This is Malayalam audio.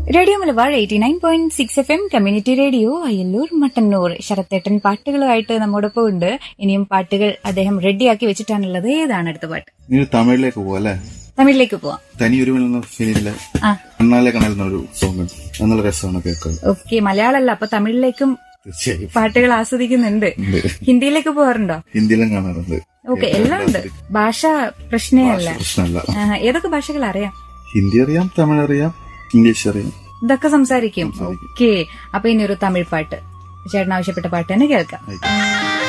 Radio Malabar eighty nine point six F M community radio Ayyallur Mattannur ശരത്തേട്ടൻ പാട്ടുകളുമായിട്ട് നമ്മോടൊപ്പം ഉണ്ട് ഇനിയും പാട്ടുകൾ അദ്ദേഹം റെഡിയാക്കി വെച്ചിട്ടാണുള്ളത് ഏതാണ് അടുത്ത പാട്ട് നീ ഒരു തമിഴിലേക്ക് പോവാ അല്ലേ തമിഴിലേക്ക് പോവാം തനി ഒരു എന്ന ഫിലിമിലെ ആ കണ്ണാലെ കണ്ണൽ എന്നൊരു സോങ് ഉണ്ട് അത് നല്ല രസമാണ് കേൾക്കാൻ ഓക്കെ മലയാളമല്ല അപ്പൊ തമിഴിലേക്കും തീർച്ചയായും പാട്ടുകൾ ആസ്വദിക്കുന്നുണ്ട് ഉണ്ട്. ഹിന്ദിയിലേക്ക് പോകാറുണ്ടോ ഹിന്ദിയിലും കാണാറുണ്ട് ഓക്കെ എല്ലാം ഉണ്ട് ഭാഷ പ്രശ്നമേ അല്ല പ്രശ്നമല്ല ആ, ഏതൊക്കെ ഭാഷകൾ അറിയാം ഹിന്ദി അറിയാം തമിഴ് അറിയാം ഇംഗ്ലീഷ് അറിയാം ഇതൊക്കെ സംസാരിക്കും ഓക്കെ അപ്പൊ ഇനി ഒരു തമിഴ് പാട്ട് ചേട്ടൻ ആവശ്യപ്പെട്ട പാട്ട് തന്നെ കേൾക്കാം ആയിക്കോട്ടെ.